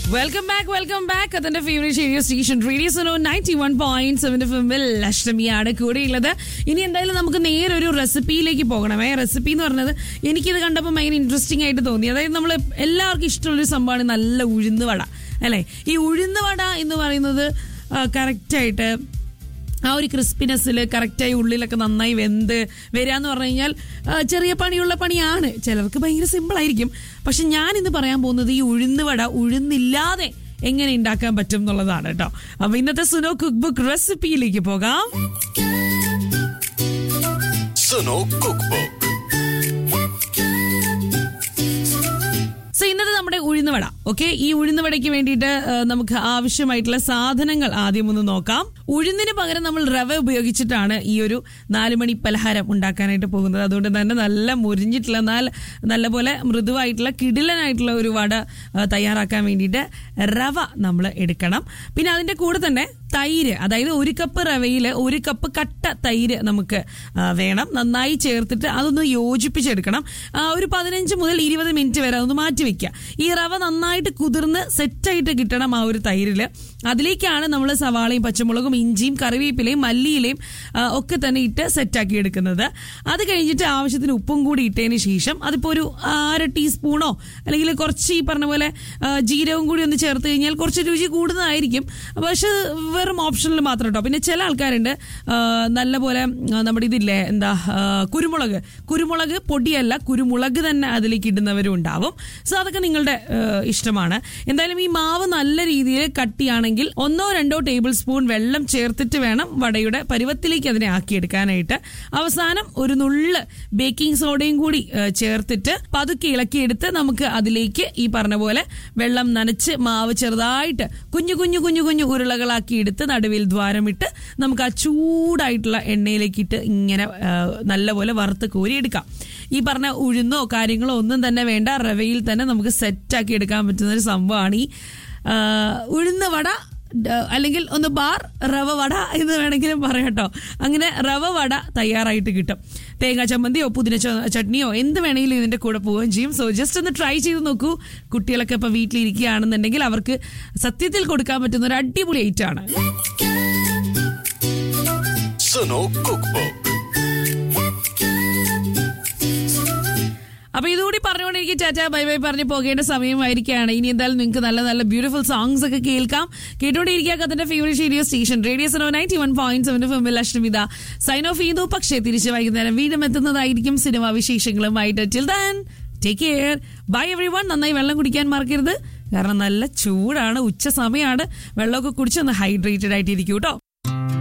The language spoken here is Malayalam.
വെൽക്കം ബാക്ക് വെൽക്കം ബാക്ക് അതിന്റെ favourite radio station radio Suno ninety one point സെവന്റെ ഫിമിൽ അഷ്ടമിയാണ് കൂടെയുള്ളത് ഇനി എന്തായാലും നമുക്ക് നേരെ ഒരു റെസിപ്പിയിലേക്ക് പോകണമേ റെസിപ്പി എന്ന് പറഞ്ഞത് എനിക്കിത് കണ്ടപ്പോൾ ഭയങ്കര ഇൻട്രസ്റ്റിംഗ് ആയിട്ട് തോന്നി അതായത് നമ്മൾ എല്ലാവർക്കും ഇഷ്ടമുള്ളൊരു സംഭവമാണ് നല്ല ഉഴുന്ന് വട അല്ലേ ഈ ഉഴുന്ന് വട എന്ന് പറയുന്നത് കറക്റ്റായിട്ട് ആ ഒരു ക്രിസ്പിനെസ്സിൽ കറക്റ്റായി ഉള്ളിലൊക്കെ നന്നായി വെന്ത് വരിക എന്ന് പറഞ്ഞു കഴിഞ്ഞാൽ ആ, ചെറിയ പണിയുള്ള പണിയാണ് ചിലർക്ക് ഭയങ്കര സിമ്പിൾ ആയിരിക്കും പക്ഷെ ഞാൻ ഇന്ന് പറയാൻ പോകുന്നത് ഈ ഉഴുന്ന് വട ഉഴുന്നില്ലാതെ എങ്ങനെ ഉണ്ടാക്കാൻ പറ്റും എന്നുള്ളതാണ് കേട്ടോ അപ്പൊ ഇന്നത്തെ സുനോ കുക്ക് ബുക്ക് റെസിപ്പിയിലേക്ക് പോകാം സുനോ കുക്ക് ബുക്ക് സോ ഇന്നത്തെ നമ്മുടെ ഉഴുന്നുവട ഓക്കെ ഈ ഉഴുന്നുവടയ്ക്ക് വേണ്ടിയിട്ട് ആ, നമുക്ക് ആവശ്യമായിട്ടുള്ള സാധനങ്ങൾ ആദ്യം ഒന്ന് നോക്കാം ഉഴുന്നിന് പകരം നമ്മൾ റവ ഉപയോഗിച്ചിട്ടാണ് ഈ ഒരു നാലുമണി പലഹാരം ഉണ്ടാക്കാനായിട്ട് പോകുന്നത് അതുകൊണ്ട് തന്നെ നല്ല മുരിഞ്ഞിട്ടുള്ള നല്ല നല്ലപോലെ മൃദുവായിട്ടുള്ള കിടിലനായിട്ടുള്ള ഒരു വട ആ, തയ്യാറാക്കാൻ വേണ്ടിയിട്ട് റവ നമ്മൾ എടുക്കണം പിന്നെ അതിന്റെ കൂടെ തന്നെ തൈര് അതായത് ഒരു കപ്പ് റവയിൽ ഒരു കപ്പ് കട്ട തൈര് നമുക്ക് ആ, വേണം നന്നായി ചേർത്തിട്ട് അതൊന്ന് യോജിപ്പിച്ചെടുക്കണം ആ, ഒരു പതിനഞ്ച് മുതൽ ഇരുപത് മിനിറ്റ് വരെ അതൊന്ന് മാറ്റി വെക്കുക ഈ റവ നന്നായിട്ട് കുതിർന്ന് സെറ്റായിട്ട് കിട്ടണം ആ ഒരു തൈരില് അതിലേക്കാണ് നമ്മൾ സവാളയും പച്ചമുളകും ഇഞ്ചിയും കറിവേപ്പിലയും മല്ലിയിലയും ആ, ഒക്കെ തന്നെ ഇട്ട് സെറ്റാക്കി എടുക്കുന്നത് അത് കഴിഞ്ഞിട്ട് ആവശ്യത്തിന് ഉപ്പും കൂടി ഇട്ടതിന് ശേഷം അതിപ്പോൾ ഒരു അര ടീസ്പൂണോ അല്ലെങ്കിൽ കുറച്ച് ഈ പറഞ്ഞ പോലെ ആ, ജീരകവും കൂടി ഒന്ന് ചേർത്ത് കഴിഞ്ഞാൽ കുറച്ച് രുചി കൂടുന്നതായിരിക്കും പക്ഷെ വെറും ഓപ്ഷനിൽ മാത്രം കേട്ടോ പിന്നെ ചില ആൾക്കാരുണ്ട് ആ, നല്ലപോലെ ആ, നമ്മുടെ ഇതില്ലേ എന്താ ആ, കുരുമുളക് കുരുമുളക് പൊടിയല്ല കുരുമുളക് തന്നെ അതിലേക്ക് ഇടുന്നവരും ഉണ്ടാവും സോ അതൊക്കെ നിങ്ങളുടെ ആ, ഇഷ്ടമാണ് എന്തായാലും ഈ മാവ് നല്ല രീതിയിൽ കട്ടിയാണെങ്കിൽ ഒന്നോ രണ്ടോ ടേബിൾ സ്പൂൺ വെള്ളം ചേർത്തിട്ട് വേണം വടയുടെ പരുവത്തിലേക്ക് അതിനെ ആക്കിയെടുക്കാനായിട്ട് അവസാനം ഒരു നുള്ള് ബേക്കിംഗ് സോഡയും കൂടി ആ, ചേർത്തിട്ട് പതുക്കെ ഇളക്കിയെടുത്ത് നമുക്ക് അതിലേക്ക് ഈ പറഞ്ഞ പോലെ വെള്ളം നനച്ച് മാവ് ചെറുതായിട്ട് കുഞ്ഞു കുഞ്ഞു കുഞ്ഞു കുഞ്ഞു ഉരുളകളാക്കി എടുത്ത് നടുവിൽ ദ്വാരമിട്ട് നമുക്ക് ആ ചൂടായിട്ടുള്ള എണ്ണയിലേക്ക് ഇട്ട് ഇങ്ങനെ ആ, നല്ലപോലെ വറുത്ത് കോരിയെടുക്കാം ഈ പറഞ്ഞ ഉഴുന്നോ കാര്യങ്ങളോ ഒന്നും തന്നെ വേണ്ട റവയിൽ തന്നെ നമുക്ക് സെറ്റാക്കി എടുക്കാൻ പറ്റുന്ന ഒരു സംഭവമാണ് ഈ ആ, ഉഴുന്ന് വട ഡ- അല്ലെങ്കിൽ ഒന്ന് ബാർ റവ വട എന്ന് വേണമെങ്കിലും പറയാട്ടോ അങ്ങനെ റവ വട തയ്യാറായിട്ട് കിട്ടും തേങ്ങാ ചമ്മന്തിയോ പുതിന ച- ചട്നിയോ എന്ത് വേണമെങ്കിലും ഇതിന്റെ കൂടെ പോവുകയും ചെയ്യും സോ ജസ്റ്റ് ഒന്ന് ട്രൈ ചെയ്ത് നോക്കൂ കുട്ടികളൊക്കെ ഇപ്പൊ വീട്ടിലിരിക്കുകയാണെന്നുണ്ടെങ്കിൽ അവർക്ക് സത്യത്തിൽ കൊടുക്കാൻ പറ്റുന്ന ഒരു അടിപൊളി ഐറ്റം ആണ് സുനോ കുക്ക് ബുക്ക് അപ്പൊ ഇതുകൂടി പറഞ്ഞുകൊണ്ട് എനിക്ക് ചാച്ചാ ബൈ ബൈ പറഞ്ഞ് പോകേണ്ട സമയമായിരിക്കുകയാണ് ഇനി എന്തായാലും നിങ്ങൾക്ക് നല്ല നല്ല ബ്യൂട്ടിഫുൾ സോങ്സ് ഒക്കെ കേൾക്കാം കേട്ടോണ്ടിരിക്കുക അതിന്റെ ഫേവറേറ്റ് റേഡിയോ സ്റ്റേഷൻ റേഡിയോ സോ നയൻറ്റി വൺ പോയിന്റ് സെവൻ ഫിമിൽ അഷ്ടമിത സൈൻ ഓഫ് ചെയ്തു പക്ഷേ തിരിച്ച് വൈകുന്നേരം വീണ്ടും എത്തുന്നതായിരിക്കും സിനിമാ വിശേഷങ്ങളുമായിട്ട് till then take care bye everyone നന്നായി വെള്ളം കുടിക്കാൻ മറക്കരുത് കാരണം നല്ല ചൂടാണ് ഉച്ച സമയമാണ് വെള്ളമൊക്കെ കുടിച്ച് ഒന്ന് ഹൈഡ്രേറ്റഡ് ആയിട്ടിരിക്കും കേട്ടോ